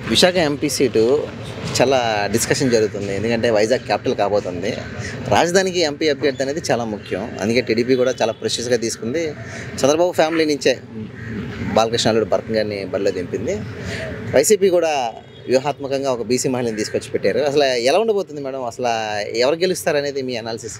Visakha MP seat చాలా discussion జరుగుతుంది ఎందుకంటే వైజాగ్ క్యాపిటల్ కాబోతుంది రాజధానికి ఎంపీ అభ్యర్థి అనేది చాలా ముఖ్యం అందుకే టీడీపీ కూడా చాలా ప్రెషియస్గా తీసుకుంది చంద్రబాబు ఫ్యామిలీ నుంచే బాలకృష్ణ అల్లుడు భరత్ గారిని బరిలో దింపింది వైసీపీ కూడా వ్యూహాత్మకంగా ఒక బీసీ మహిళని తీసుకొచ్చి పెట్టారు అసలు ఎలా ఉండబోతుంది మేడం అసలు ఎవరు గెలుస్తారు అనేది మీ అనాలిసిస్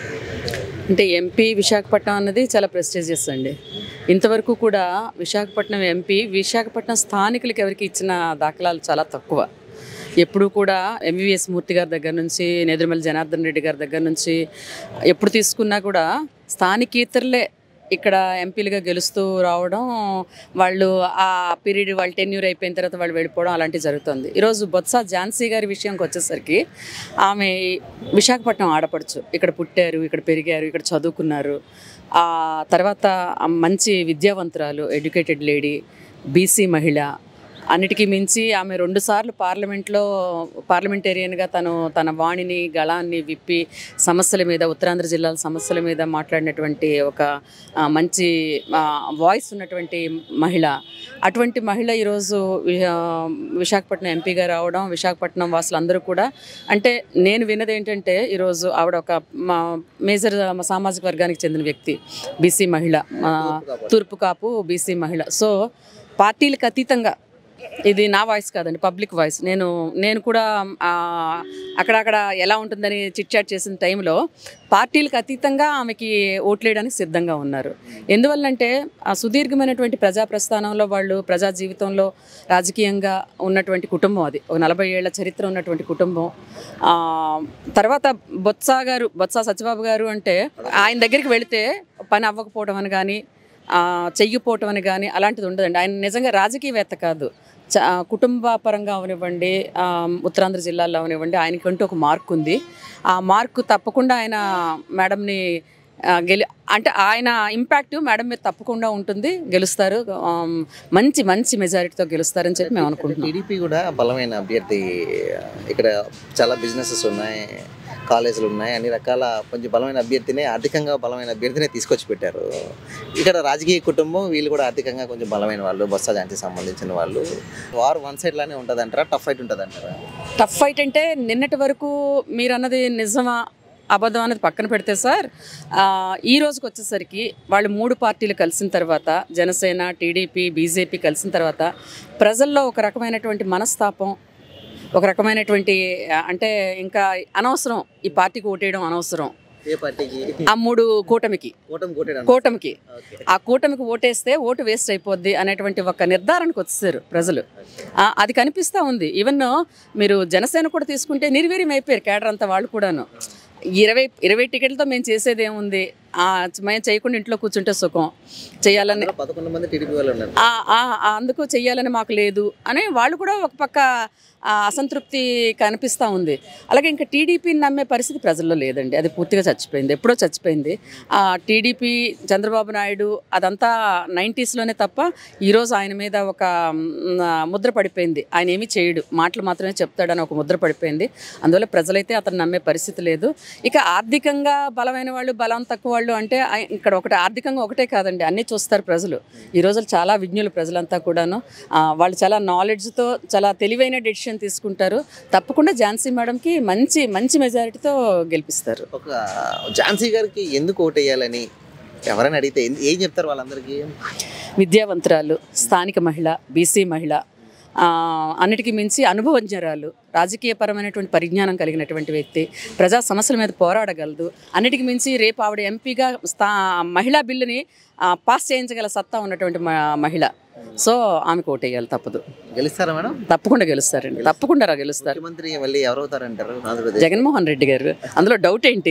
అంటే ఎంపీ విశాఖపట్నం అన్నది చాలా ప్రెస్టీజియస్ అండి ఇంతవరకు కూడా విశాఖపట్నం ఎంపీ విశాఖపట్నం స్థానికులకి ఎవరికి ఇచ్చిన దాఖలాలు చాలా తక్కువ ఎప్పుడు కూడా ఎంవిఎస్ మూర్తి గారి దగ్గర నుంచి నేదురుమల్లి జనార్దన్ రెడ్డి గారి దగ్గర నుంచి ఎప్పుడు తీసుకున్నా కూడా స్థానికేతరులే ఇక్కడ ఎంపీలుగా గెలుస్తూ రావడం వాళ్ళు ఆ పీరియడ్ వాళ్ళ టెన్యూర్ అయిపోయిన తర్వాత వాళ్ళు వెళ్ళిపోవడం అలాంటివి జరుగుతుంది ఈరోజు బొత్స ఝాన్సీ గారి విషయంకి వచ్చేసరికి ఆమె విశాఖపట్నం ఆడపడుచు ఇక్కడ పుట్టారు ఇక్కడ పెరిగారు ఇక్కడ చదువుకున్నారు ఆ తర్వాత ఆ మంచి విద్యావంతురాలు ఎడ్యుకేటెడ్ లేడీ బీసీ మహిళ అన్నిటికీ మించి ఆమె రెండుసార్లు పార్లమెంట్లో పార్లమెంటేరియన్గా తను తన వాణిని గళాన్ని విప్పి సమస్యల మీద ఉత్తరాంధ్ర జిల్లాల సమస్యల మీద మాట్లాడినటువంటి ఒక ఆ, మంచి వాయిస్ ఉన్నటువంటి మహిళ అటువంటి మహిళ ఈరోజు వి- ఆ, విశాఖపట్నం ఎంపీగా రావడం విశాఖపట్నం వాసులందరూ కూడా అంటే నేను విన్నది ఏంటంటే ఈరోజు ఆవిడ ఒక మా మేజర్ సామాజిక వర్గానికి చెందిన వ్యక్తి బీసీ మహిళ ఆ, తూర్పు కాపు బీసీ మహిళ సో పార్టీలకు అతీతంగా ఇది నా వాయిస్ కాదండి పబ్లిక్ వాయిస్ నేను నేను కూడా ఆ, అక్కడక్కడ ఎలా ఉంటుందని చిట్ చాట్ చేసిన టైంలో పార్టీలకు అతీతంగా ఆమెకి ఓట్లేయడానికి సిద్ధంగా ఉన్నారు ఎందువల్లంటే ఆ సుదీర్ఘమైనటువంటి ప్రజా ప్రస్థానంలో వాళ్ళు ప్రజా జీవితంలో రాజకీయంగా ఉన్నటువంటి కుటుంబం అది ఒక నలభై ఏళ్ల చరిత్ర ఉన్నటువంటి కుటుంబం ఆ, తర్వాత బొత్స గారు బొత్స సత్యబాబు గారు అంటే ఆయన దగ్గరికి వెళితే పని అవ్వకపోవడం అని కానీ ఆ, చెయ్యిపోవటం అని కానీ అలాంటిది ఉండదండి ఆయన నిజంగా రాజకీయవేత్త కాదు చ- ఆ, కుటుంబ పరంగా అవనివ్వండి ఆ, ఉత్తరాంధ్ర జిల్లాలో అవనివ్వండి ఆయనకంటూ ఒక మార్క్ ఉంది ఆ మార్కు తప్పకుండా ఆయన మేడంని ఆ, గెలి అంటే ఆయన ఇంపాక్ట్ మేడం మీద తప్పకుండా ఉంటుంది గెలుస్తారు ఆ, మంచి మంచి మెజారిటీతో గెలుస్తారని చెప్పి మేము అనుకుంటున్నాం టీడీపీ కూడా బలమైన అభ్యర్థి ఇక్కడ చాలా బిజినెసెస్ ఉన్నాయి కాలేజీలు ఉన్నాయి అన్ని రకాల కొంచెం బలమైన అభ్యర్థినే ఆర్థికంగా బలమైన అభ్యర్థినే తీసుకొచ్చి పెట్టారు ఇక్కడ రాజకీయ కుటుంబం వీళ్ళు కూడా ఆర్థికంగా కొంచెం బలమైన వాళ్ళు బొత్స ఝాన్సీ సంబంధించిన వాళ్ళు వారు వన్ సైడ్ లానే ఉంటుంది అంటారా టఫ్ ఫైట్ ఉంటుంది అంటారా టఫ్ ఫైట్ అంటే నిన్నటి వరకు మీరు అన్నది నిజమా అబద్ధం అనేది పక్కన పెడితే సార్ ఆ, ఈ రోజుకి వచ్చేసరికి వాళ్ళు మూడు పార్టీలు కలిసిన తర్వాత జనసేన టీడీపీ బీజేపీ కలిసిన తర్వాత ప్రజల్లో ఒక రకమైనటువంటి మనస్తాపం ఒక రకమైనటువంటి ఆ, అంటే ఇంకా అనవసరం ఈ పార్టీకి ఓటేయడం అనవసరం ఏ పార్టీకి ఆ మూడు కూటమికి కూటమి కొట్టాడు కూటమికి ఓకే ఆ కూటమికి ఓటేస్తే ఓటు వేస్ట్ అయిపోద్ది అనేటువంటి ఒక నిర్ధారణకు వచ్చేసారు ప్రజలు ఆ, అది కనిపిస్తూ ఉంది ఈవెన్ మీరు జనసేన కూడా తీసుకుంటే నిర్వీర్యం అయిపోయారు కేడర్ అంతా వాళ్ళు కూడాను ఇరవై ఇరవై టికెట్లతో మేము చేసేది ఏముంది ఆ, మేము చేయకుండా ఇంట్లో కూర్చుంటే సుఖం చేయాలని అందులో పదకొండు మంది టీడీపీ వాళ్ళు ఉన్నారు ఆ, ఆ, ఆ, అందుకు చెయ్యాలని మాకు లేదు అని వాళ్ళు కూడా ఒక పక్క ఆ, అసంతృప్తి కనిపిస్తూ ఉంది అలాగే ఇంకా టీడీపీని నమ్మే పరిస్థితి ప్రజల్లో లేదండి అది పూర్తిగా చచ్చిపోయింది ఎప్పుడో చచ్చిపోయింది ఆ టీడీపీ చంద్రబాబు నాయుడు అదంతా నైంటీస్లోనే తప్ప ఈరోజు ఆయన మీద ఒక మ్, ఆ, ముద్ర పడిపోయింది ఆయన ఏమీ చేయడు మాటలు మాత్రమే చెప్తాడని ఒక ముద్ర పడిపోయింది అందువల్ల ప్రజలైతే అతను నమ్మే పరిస్థితి లేదు ఇక ఆర్థికంగా బలమైన వాళ్ళు బలం తక్కువ వాళ్ళు అంటే ఆ- ఇక్కడ ఒకటి ఆర్థికంగా ఒకటే కాదండి అన్నీ చూస్తారు ప్రజలు ఈ రోజు చాలా విజ్ఞులు ప్రజలంతా కూడాను ఆ, వాళ్ళు చాలా నాలెడ్జ్తో చాలా తెలివైన డెసిషన్ తీసుకుంటారు తప్పకుండా ఝాన్సీ మేడంకి మంచి మంచి మెజారిటీతో గెలిపిస్తారు ఒక ఝాన్సీ గారికి ఎందుకు ఓటేయాలని ఎవరైనా అడిగితే ఏం- ఏం చెప్తారు వాళ్ళందరికీ విద్యావంతురాలు స్థానిక మహిళ బీసీ మహిళ ఆ, అన్నిటికీ మించి అనుభవజ్ఞరాలు రాజకీయపరమైనటువంటి పరిజ్ఞానం కలిగినటువంటి వ్యక్తి ప్రజా సమస్యల మీద పోరాడగలదు అన్నిటికీ మించి రేపు ఆవిడ ఎంపీగా స్థా మహిళా బిల్లుని ఆ, పాస్ చేయించగల సత్తా ఉన్నటువంటి మ- మహిళ సో ఆమెకు ఓటేయాలి తప్పదు గెలుస్తారా మేడం తప్పకుండా గెలుస్తారండి తప్పకుండా రా గెలుస్తారు ముఖ్యమంత్రి మళ్ళీ ఎవరవుతారంటారు ఆంధ్రప్రదేశ్ జగన్మోహన్ రెడ్డి గారు అందులో డౌట్ ఏంటి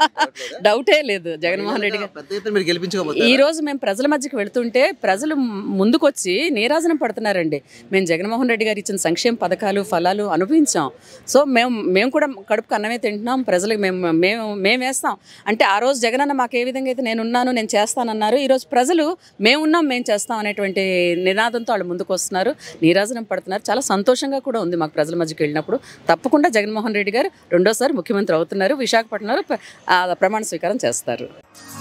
డౌటే లేదు జగన్మోహన్ రెడ్డి గారు పెద్ద ఎత్తున మీరు గెలిపించుకోబోతారు ఈ రోజు మేము ప్రజల మధ్యకి వెళ్తుంటే ప్రజలు ముందుకొచ్చి నీరాజనం పడుతున్నారండి మేము జగన్మోహన్ రెడ్డి గారు ఇచ్చిన సంక్షేమ పథకాలు ఫలాలు అనుభవించాం సో మేము మేము కూడా కడుపుకు అన్నమే తింటున్నాం ప్రజలకు మేము మేము మేము వేస్తాం అంటే ఆ రోజు జగనన్న మాకు ఏ విధంగా అయితే నేనున్నాను నేను చేస్తానన్నారు ఈరోజు ప్రజలు మేమున్నాం మేము చేస్తాం అనేటువంటి నినాదంతో వాళ్ళు ముందుకు వస్తున్నారు నీరాజనం పడుతున్నారు చాలా సంతోషంగా కూడా ఉంది మాకు ప్రజల మధ్యకి వెళ్ళినప్పుడు తప్పకుండా జగన్మోహన్ రెడ్డి గారు రెండోసారి ముఖ్యమంత్రి అవుతున్నారు విశాఖపట్నంలో ప్ర- ఆ, ప్రమాణ స్వీకారం చేస్తారు